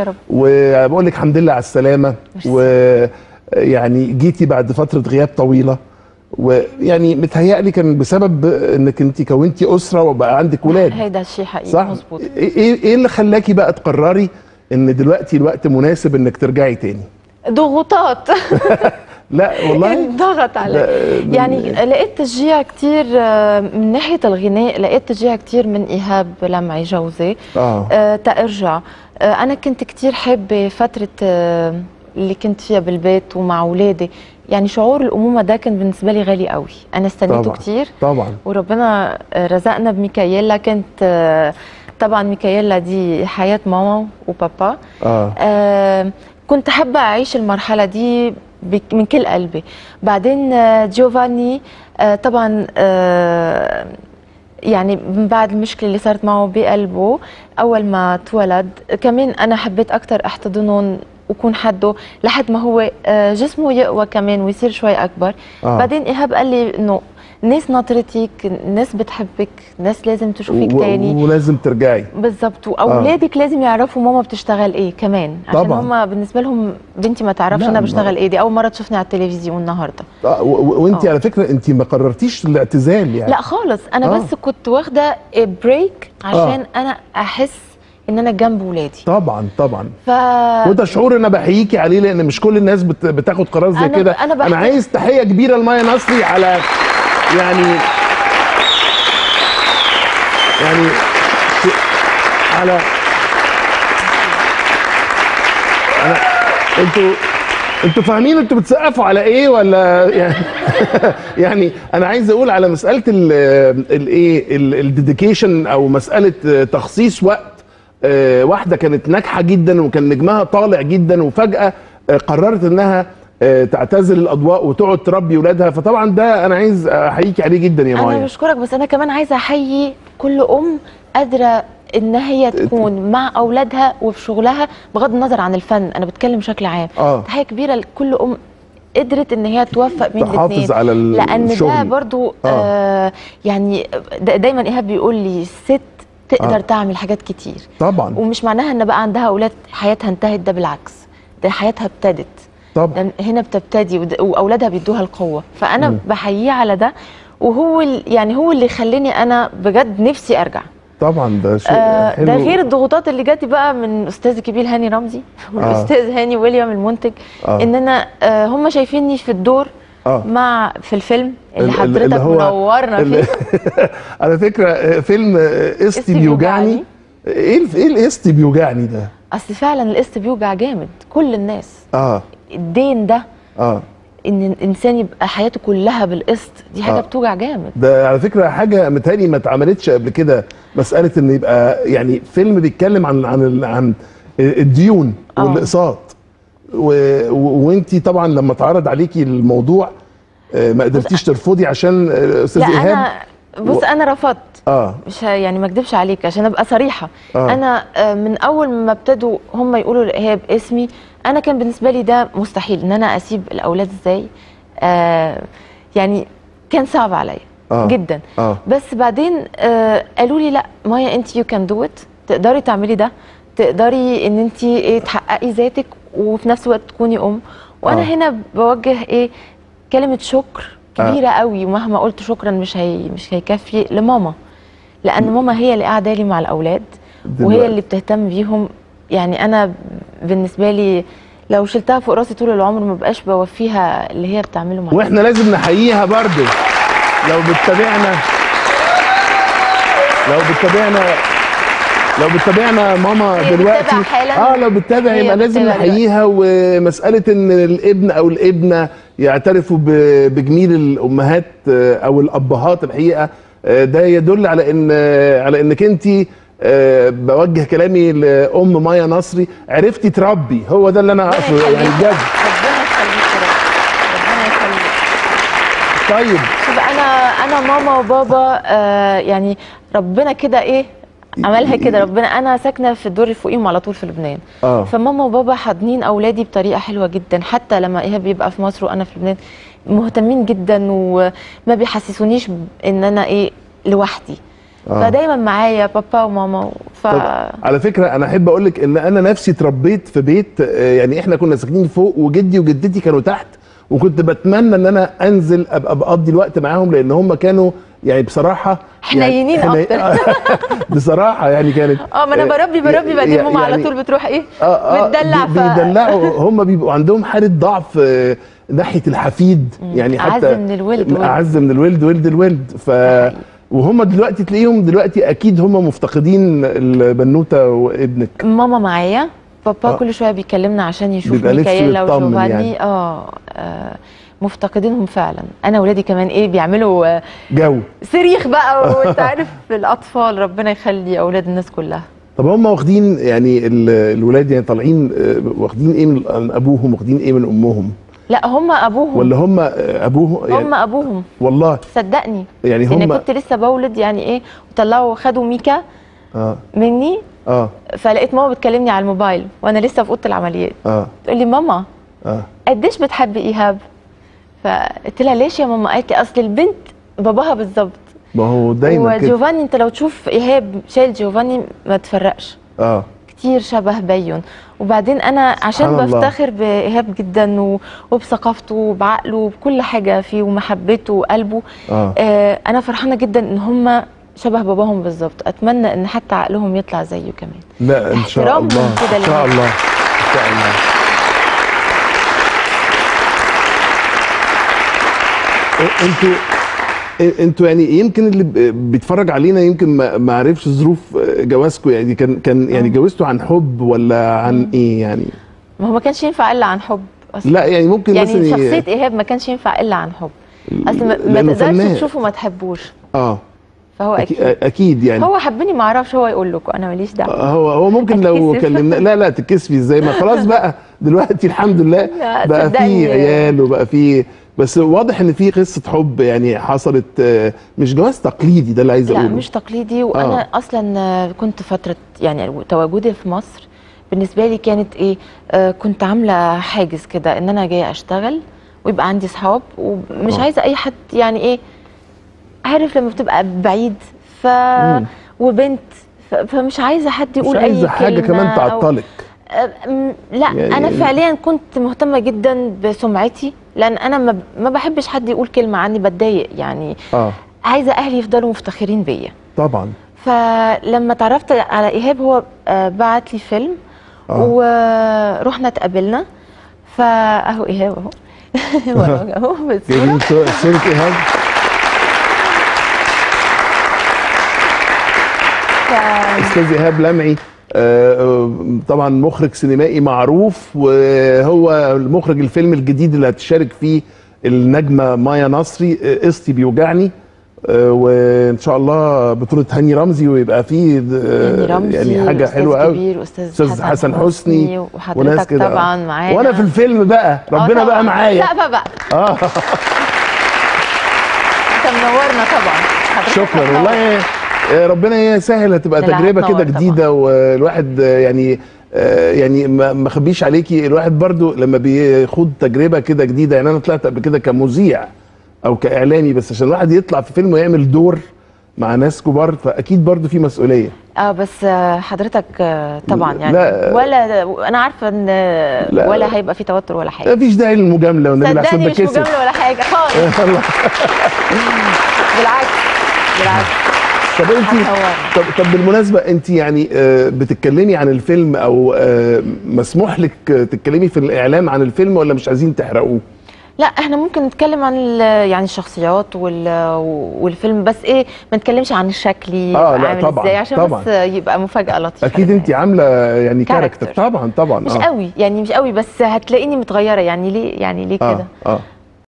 يا رب وبقول لك الحمد لله على السلامه ويعني جيتي بعد فتره غياب طويله ويعني متهيألي كان بسبب انك انت كونتي اسره وبقى عندك ولاد هيدا الشيء حقيقي صح مظبوط ايه ايه اللي خلاكي بقى تقرري ان دلوقتي الوقت مناسب انك ترجعي تاني ضغوطات لا والله ضغط علي لا، يعني لقيت تشجيع كتير آه، من ناحيه الغناء لقيت تشجيع كتير من ايهاب لمعي جوزي اه آه، تارجع آه، انا كنت كتير حابه فتره آه، اللي كنت فيها بالبيت ومع اولادي يعني شعور الامومه ده كان بالنسبه لي غالي قوي انا استنيته طبعا. كتير طبعا وربنا رزقنا بميكايلا كانت آه، طبعا ميكايلا دي حياه ماما وبابا اه آه، كنت حابة أعيش المرحلة دي بك- من كل قلبي بعدين آه، جوفاني آه، طبعا آه، يعني من بعد المشكلة اللي صارت معه بقلبه أول ما اتولد كمان أنا حبيت أكتر أحتضنهم وكون حده لحد ما هو آه، جسمه يقوى كمان ويصير شوي أكبر آه. بعدين إيهاب قال لي إنه الناس ناطرتك الناس بتحبك الناس لازم تشوفك و- تاني ولازم ترجعي بالظبط واولادك لازم يعرفوا ماما بتشتغل ايه كمان عشان طبعاً. هم بالنسبه لهم بنتي ما تعرفش لا، انا ما- بشتغل ايه دي اول مره تشوفني على التلفزيون النهارده آه وانت آه. على فكره انت ما قررتيش الاعتزال يعني لا خالص انا آه. بس كنت واخده بريك عشان انا احس ان انا جنب ولادي طبعا طبعا ف وده شعور انا بحييكي عليه لان مش كل الناس بت... بتاخد قرار زي أنا- كده أنا انا بحترم- عايز تحيه كبيره لمايا نصري على يعني يعني ش- على انا انتوا انتوا فاهمين انتوا بتسقفوا على ايه ولا يعني يعني انا عايز اقول على مساله الايه الديديكيشن او مساله تخصيص وقت آه، واحده كانت ناجحه جدا وكان نجمها طالع جدا وفجاه آه، قررت انها آه، تعتزل الاضواء وتقعد تربي ولادها فطبعا ده انا عايز احييكي عليه جدا يا انا مايا بشكرك بس انا كمان عايزه احيي كل ام قادره ان هي تكون مع اولادها وفي شغلها بغض النظر عن الفن انا بتكلم بشكل عام اه تحيه كبيره لكل ام قدرت ان هي توفق بين الاثنين تحافظ على ال- لان ده الشغل برضو آه. آه يعني دا- دايما ايهاب بيقول لي الست تقدر آه. آه. تعمل حاجات كتير طبعا ومش معناها ان بقى عندها اولاد حياتها انتهت ده بالعكس ده حياتها ابتدت طبعا ده هنا بتبتدي ود- واولادها بيدوها القوه فانا مم. بحييه على ده وهو ال- يعني هو اللي خلاني انا بجد نفسي ارجع طبعا ده شيء آه حلو ده غير الضغوطات اللي جاتي بقى من استاذ كبير هاني رمزي والاستاذ هاني ويليام المنتج آه. ان انا آه هم شايفيني في الدور اه مع في الفيلم اللي ال- ال- حضرتك اللي هو منورنا ال- فيه على فكره آه، فيلم آه، قسطي قسطي بيوجعني بيوجعني. ايه الف- ايه القسطي بيوجعني ده اصل فعلا القسط بيوجع جامد كل الناس اه الدين ده اه ان الانسان يبقى حياته كلها بالقسط دي حاجه آه. بتوجع جامد ده على فكره حاجه متهيألي ما اتعملتش قبل كده مساله ان يبقى يعني فيلم بيتكلم عن عن ال- عن الديون آه. والاقساط وانت طبعا لما اتعرض عليكي الموضوع آه، ما قدرتيش ترفضي عشان آه، استاذ لا ايهاب انا بص و- انا رفضت اه مش ه- يعني ما اكدبش عليك عشان ابقى صريحه آه. انا آه، من اول ما ابتدوا هم يقولوا لايهاب اسمي انا كان بالنسبه لي ده مستحيل ان انا اسيب الاولاد ازاي آه يعني كان صعب عليا آه. جدا اه بس بعدين آه قالوا لي لا مايا انت يو كان دو ات تقدري تعملي ده تقدري ان انت ايه تحققي ذاتك وفي نفس الوقت تكوني ام وانا آه. هنا بوجه ايه كلمه شكر كبيره قوي ومهما قلت شكرا مش هي مش هيكفي لماما لان ماما هي اللي قاعده لي مع الاولاد دلوقتي. وهي اللي بتهتم بيهم يعني انا بالنسبه لي لو شلتها فوق راسي طول العمر ما بقاش بوفيها اللي هي بتعمله معايا واحنا لازم نحييها برضو لو بتتابعنا لو بتتابعنا لو بتتابعنا ماما هي دلوقتي بتتابع حالا. اه لو بتتابع هي يبقى لازم بتتابع نحييها ومساله ان الابن او الابنه يعترفوا ب- بجميل الامهات آه، او الابهات الحقيقه آه، ده يدل على ان آه، على انك انت بوجه كلامي لام مايا نصري عرفتي تربي هو ده اللي انا ربنا اقصده يعني يخليك. بجد ربنا يخليك يا رب ربنا يخليك طيب شوف انا انا ماما وبابا آه يعني ربنا كده ايه عملها كده ربنا انا ساكنه في الدور اللي فوقيهم على طول في لبنان اه فماما وبابا حاضنين اولادي بطريقه حلوه جدا حتى لما ايهاب بيبقى في مصر وانا في لبنان مهتمين جدا وما بيحسسونيش ان انا ايه لوحدي آه. فدايما معايا بابا وماما ف طب على فكره انا احب اقول لك ان انا نفسي اتربيت في بيت آه، يعني احنا كنا ساكنين فوق وجدي وجدتي كانوا تحت وكنت بتمنى ان انا انزل ابقى بقضي الوقت معاهم لان هم كانوا يعني بصراحه حنينين يعني أكتر. بصراحه يعني كانت اه ما انا بربي بربي بعدين يعني- ماما على طول بتروح ايه اه اه بتدلع بي- ف بيدلعوا هم بيبقوا عندهم حاله ضعف آه، ناحيه الحفيد يعني أعز حتى من الولد ولد. اعز من الولد ولد الولد ف ده حقيقي. وهم دلوقتي تلاقيهم دلوقتي اكيد هم مفتقدين البنوته وابنك ماما معايا بابا آه. كل شويه بيكلمنا عشان يشوف بيبقى نفسه ميكائيلا يطمن وجوفاني يعني. اه آه، مفتقدينهم فعلا انا ولادي كمان ايه بيعملوا آه، جو صريخ بقى وانت عارف الاطفال ربنا يخلي اولاد الناس كلها طب هم واخدين يعني ال- الولاد يعني طالعين آه، واخدين ايه من من ابوهم واخدين ايه من امهم لا هم ابوهم ولا هم آه، ابوهم يعني هم ابوهم والله صدقني يعني يعني هم كنت لسه بولد يعني ايه وطلعوا خدوا ميكا اه مني اه فلقيت ماما بتكلمني على الموبايل وانا لسه في اوضه العمليات اه تقول لي ماما اه قديش بتحبي ايهاب فقلت لها ليش يا ماما قالت لي اصل البنت باباها بالظبط ما هو دايما كده وجوفاني انت لو تشوف ايهاب شايل جوفاني ما تفرقش اه كتير شبه بيون وبعدين انا عشان سبحان الله. بفتخر بايهاب جدا و- وبثقافته وبعقله وبكل حاجه فيه ومحبته وقلبه اه آه انا فرحانه جدا ان هم شبه باباهم بالظبط اتمنى ان حتى عقلهم يطلع زيه كمان لا ان شاء احترامهم الله كده ان شاء ليه. الله ان شاء الله إ- انتوا إ- انتوا يعني يمكن اللي ب- بيتفرج علينا يمكن ما ما عرفش ظروف جوازكم يعني كان كان يعني جوزتوا عن حب ولا عن ايه يعني ما هو ما كانش ينفع الا عن حب اصلا لا يعني ممكن يعني مثلا ي- شخصيه ايهاب ما كانش ينفع الا عن حب اصل ما, ما لأنه تقدرش فنان. تشوفه ما تحبوش اه فهو أكي- اكيد اكيد يعني هو حبني ما اعرفش هو يقول لكم انا ماليش دعوه هو هو ممكن لو هتكسف. كلمنا لا لا تكسفي ازاي ما خلاص بقى دلوقتي الحمد لله لا، بقى في صدقني. عيال وبقى في بس واضح ان في قصه حب يعني حصلت آه، مش جواز تقليدي ده اللي عايز لا اقوله مش تقليدي وانا آه. اصلا آه، كنت فتره يعني تواجدي في مصر بالنسبه لي كانت ايه آه كنت عامله حاجز كده ان انا جايه اشتغل ويبقى عندي صحاب ومش آه. عايزه اي حد يعني ايه عارف لما بتبقى بعيد ف مم. وبنت ف- فمش عايزه حد مش يقول اي عايزه حاجه كلمة كمان أو- تعطلك أم- لا يعني- انا فعليا كنت مهتمه جدا بسمعتي لان انا ما ما بحبش حد يقول كلمه عني بتضايق يعني اه عايزه اهلي يفضلوا مفتخرين بيا طبعا فلما اتعرفت على ايهاب هو آه، بعت لي فيلم آه. ورحنا اتقابلنا فاهو ايهاب اهو وأنا اهو بالصورة. جايبين صور- صوره ايهاب ف- استاذ ايهاب لمعي آه، آه، طبعا مخرج سينمائي معروف وهو المخرج الفيلم الجديد اللي هتشارك فيه النجمه مايا نصري آه، قسطي بيوجعني آه، وان شاء الله بطوله هاني رمزي ويبقى فيه آه، هاني رمزي يعني حاجه وأستاذ حلوه قوي كبير واستاذ استاذ حسن حسني وناس وحضرتك كده آه. طبعا معانا وانا في الفيلم بقى آه ربنا طبعاً. بقى معايا لا بقى, بقى. اه انت منورنا طبعا حضرتك شكرا منور. والله آه، ربنا يسهل هتبقى لا، لا، تجربه هتنور كده طبعاً. جديده والواحد آه، يعني آه، يعني ما ما اخبيش عليكي الواحد برضو لما بيخوض تجربه كده جديده يعني انا طلعت قبل كده كمذيع او كاعلامي بس عشان الواحد يطلع في فيلم ويعمل دور مع ناس كبار فاكيد برضو في مسؤوليه اه بس آه، حضرتك آه، طبعا يعني لا. ولا انا عارفه ان آه، لا. ولا هيبقى في توتر ولا حاجه مفيش داعي للمجامله والنبي لحسن صدقني مش بكسب مجامله ولا حاجه خالص بالعكس بالعكس طب انت هتنورنا. طب, طب بالمناسبه انت يعني آه، بتتكلمي عن الفيلم او آه، مسموح لك تتكلمي في الاعلام عن الفيلم ولا مش عايزين تحرقوه لا احنا ممكن نتكلم عن ال- يعني الشخصيات وال والفيلم بس ايه ما نتكلمش عن الشكل آه، لا، عامل طبعاً، ازاي عشان طبعاً. بس يبقى مفاجاه لطيفه اكيد انت عامله يعني كاركتر كاركتر. طبعا طبعا مش آه. قوي يعني مش قوي بس هتلاقيني متغيره يعني ليه يعني ليه اه كده اه